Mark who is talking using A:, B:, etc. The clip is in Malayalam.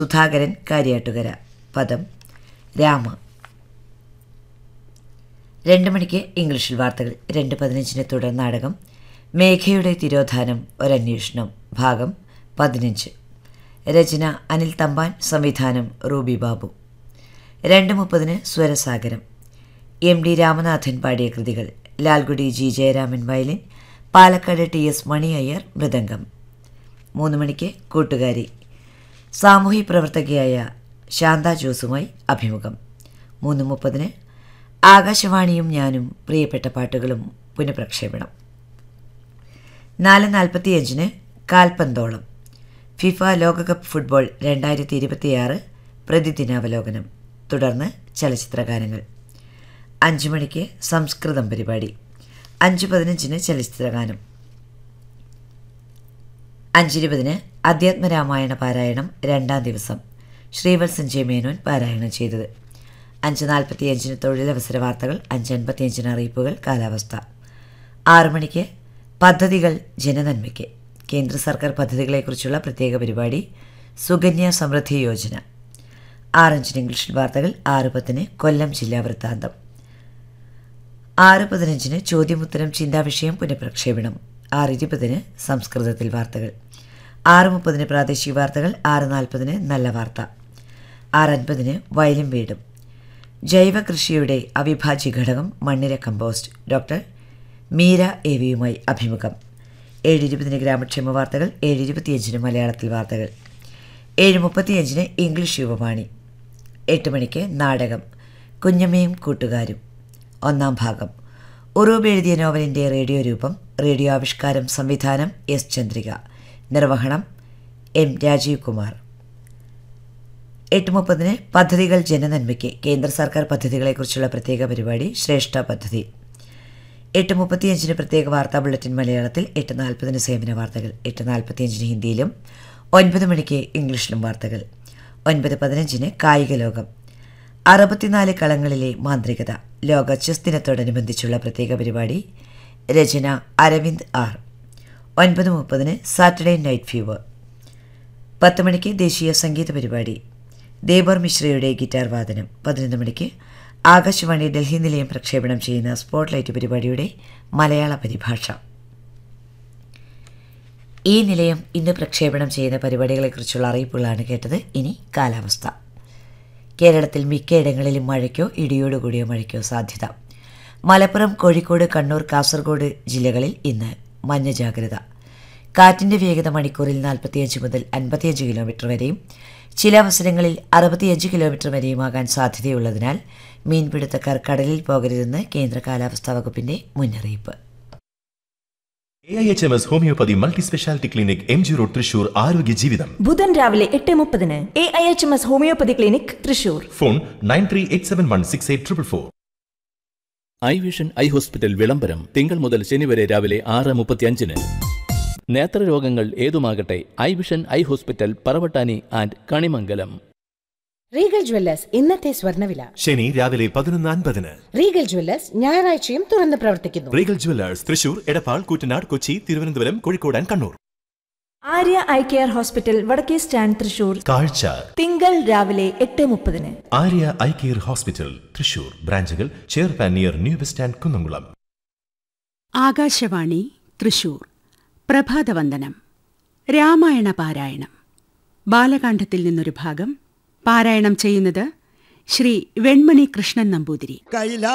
A: സുധാകരൻ കാര്യാട്ടുകര പദം രാമ രണ്ട് മണിക്ക് ഇംഗ്ലീഷിൽ വാർത്തകൾ രണ്ട് പതിനഞ്ചിന് തുടർ നാടകം മേഘയുടെ തിരോധാനം ഒരന്വേഷണം ഭാഗം പതിനഞ്ച് രചന അനിൽ തമ്പാൻ സംവിധാനം റൂബി ബാബു രണ്ട് മുപ്പതിന് സ്വരസാഗരം എം ഡി രാമനാഥൻ പാടിയ കൃതികൾ Lalgudi G Jayaraman violin Palakkad T S Mani Iyer mridangam മൂന്ന് മണിക്ക് കൂട്ടുകാരി സാമൂഹ്യ പ്രവർത്തകയായ ശാന്ത ജോസുമായി അഭിമുഖം മൂന്ന് മുപ്പതിന് ആകാശവാണിയും ഞാനും പ്രിയപ്പെട്ട പാട്ടുകളും പുനഃപ്രക്ഷേപണം നാല് നാൽപ്പത്തിയഞ്ചിന് കാൽപന്തോളം ഫിഫ ലോകകപ്പ് ഫുട്ബോൾ രണ്ടായിരത്തി ഇരുപത്തിയാറ് പ്രതിദിനാവലോകനം തുടർന്ന് ചലച്ചിത്രഗാനങ്ങൾ അഞ്ച് മണിക്ക് സംസ്കൃതം പരിപാടി അഞ്ച് പതിനഞ്ചിന് ചലച്ചിത്രഗാനം അഞ്ചിരുപതിന് അധ്യാത്മരാമായണ പാരായണം രണ്ടാം ദിവസം ശ്രീവത്സൻ ജെ മേനോൻ പാരായണം ചെയ്തത് അഞ്ച് നാൽപ്പത്തിയഞ്ചിന് തൊഴിലവസര വാർത്തകൾ അഞ്ച് അൻപത്തിയഞ്ചിന് അറിയിപ്പുകൾ കാലാവസ്ഥ ആറ് മണിക്ക് പദ്ധതികൾ ജനനന്മയ്ക്ക് കേന്ദ്ര സർക്കാർ പദ്ധതികളെക്കുറിച്ചുള്ള പ്രത്യേക പരിപാടി സുകന്യ സമൃദ്ധി യോജന ആറഞ്ചിന് ഇംഗ്ലീഷിൽ വാർത്തകൾ ആറ് പത്തിന് കൊല്ലം ജില്ലാ വൃത്താന്തം ആറ് പതിനഞ്ചിന് ചോദ്യമുത്തരം ചിന്താവിഷയം പുനഃപ്രക്ഷേപണം ആറ് ഇരുപതിന് സംസ്കൃതത്തിൽ വാർത്തകൾ ആറ് മുപ്പതിന് പ്രാദേശിക വാർത്തകൾ ആറ് നാൽപ്പതിന് നല്ല വാർത്ത ആറ് അൻപതിന് വയലും വീടും ജൈവ കൃഷിയുടെ അവിഭാജ്യ ഘടകം മണ്ണിര കമ്പോസ്റ്റ് ഡോക്ടർ മീര എ വിയുമായി അഭിമുഖം ഏഴ് ഇരുപതിന് ഗ്രാമക്ഷേമ വാർത്തകൾ ഏഴ് ഇരുപത്തിയഞ്ചിന് മലയാളത്തിൽ വാർത്തകൾ ഏഴ് മുപ്പത്തിയഞ്ചിന് ഇംഗ്ലീഷ് യുവവാണി എട്ട് മണിക്ക് നാടകം കുഞ്ഞമ്മയും കൂട്ടുകാരും ഒന്നാം ഭാഗം ഉറൂബ് എഴുതിയ നോവലിൻ്റെ റേഡിയോ രൂപം റേഡിയോ ആവിഷ്കാരം സംവിധാനം എസ് ചന്ദ്രിക നിർവഹണം എം രാജീവ് കുമാർ എട്ട് മുപ്പതിന് പദ്ധതികൾ ജനനന്മയ്ക്ക് കേന്ദ്ര സർക്കാർ പദ്ധതികളെക്കുറിച്ചുള്ള പ്രത്യേക പരിപാടി ശ്രേഷ്ഠ പദ്ധതി എട്ട് മുപ്പത്തിയഞ്ചിന് പ്രത്യേക വാർത്താ ബുള്ളറ്റിൻ മലയാളത്തിൽ എട്ട് നാൽപ്പതിന് സേവന വാർത്തകൾ എട്ട് നാൽപ്പത്തിയഞ്ചിന് ഹിന്ദിയിലും ഒൻപത് മണിക്ക് ഇംഗ്ലീഷിലും വാർത്തകൾ ഒൻപത് പതിനഞ്ചിന് കായിക ലോകം അറുപത്തിനാല് കളങ്ങളിലെ മാന്ത്രികത ലോക ചെസ് ദിനത്തോടനുബന്ധിച്ചുള്ള പ്രത്യേക പരിപാടി രചന അരവിന്ദ് ആർ ഒൻപത് മുപ്പതിന് സാറ്റർഡേ നൈറ്റ് ഫീവർ പത്ത് മണിക്ക് ദേശീയ സംഗീത പരിപാടി ദേബർ മിശ്രയുടെ ഗിറ്റാർ വാദനം പതിനൊന്ന് മണിക്ക് ആകാശവാണി ഡൽഹി നിലയം പ്രക്ഷേപണം ചെയ്യുന്ന സ്പോട്ട്ലൈറ്റ് പരിപാടിയുടെ മലയാള പരിഭാഷ ഈ നിലയം ഇന്ന് പ്രക്ഷേപണം ചെയ്യുന്ന പരിപാടികളെക്കുറിച്ചുള്ള അറിയിപ്പുകളാണ് കേട്ടത് ഇനി കാലാവസ്ഥ കേരളത്തിൽ മിക്കയിടങ്ങളിലും മഴയ്ക്കോ ഇടിയോടുകൂടിയ മഴയ്ക്കോ സാധ്യത മലപ്പുറം കോഴിക്കോട് കണ്ണൂർ കാസർഗോഡ് ജില്ലകളിൽ ഇന്ന് മഞ്ഞ ജാഗ്രത കാറ്റിൻ്റെ വേഗത മണിക്കൂറിൽ നാൽപ്പത്തിയഞ്ച് മുതൽ അൻപത്തിയഞ്ച് കിലോമീറ്റർ വരെയും ചില അവസരങ്ങളിൽ അറുപത്തിയഞ്ച് കിലോമീറ്റർ വരെയുമാകാൻ സാധ്യതയുള്ളതിനാൽ മീൻപിടുത്തക്കാർ കടലിൽ പോകരുതെന്ന് കേന്ദ്ര കാലാവസ്ഥാ വകുപ്പിന്റെ മുന്നറിയിപ്പ്
B: A I H M S homeopathy multi speciality clinic M G road Thrissur ആരോഗ്യ ജീവിതം
C: ബുധൻ രാവിലെ എട്ട് മുപ്പതിന് A I H M S homeopathy clinic Thrissur
B: phone nine three eight seven one six eight triple four
D: Eye Vision Eye Hospital വിളംബരം തിങ്കൾ മുതൽ ശനി വരെ രാവിലെ ആറ് മുപ്പത്തിയഞ്ചിന് നേത്രരോഗങ്ങൾ ഏതുമാകട്ടെ Eye Vision Eye Hospital Paravattani and Kanimangalam
E: Regal Jewellers ഇന്നത്തെ സ്വർണ്ണവില
B: ശനി രാവിലെ പതിനൊന്ന് അൻപതിന്
E: റീഗൽ ജ്വല്ലേഴ്സ് ഞായറാഴ്ചയും തുറന്ന് പ്രവർത്തിക്കുന്നു
B: Regal Jewellers Thrissur Edappal Koottanad Kochi Thiruvananthapuram Kozhikode and Kannur
C: Arya Eye Care Hospital വടക്കേ സ്റ്റാൻഡ് തൃശൂർ
B: കാഴ്ച
C: തിങ്കൾ രാവിലെ എട്ട് മുപ്പതിന്
B: Arya Eye Care Hospital Thrissur ബ്രാഞ്ചുകൾ ചെയർപാൻ near new bus stand Kunnamkulam
F: Akashvani Thrissur പ്രഭാതവന്ദനം രാമായണ പാരായണം ബാലകാണ്ഡത്തിൽ നിന്നൊരു ഭാഗം പാരായണം ചെയ്യുന്നത് ശ്രീ വെൺമണി കൃഷ്ണൻ നമ്പൂതിരി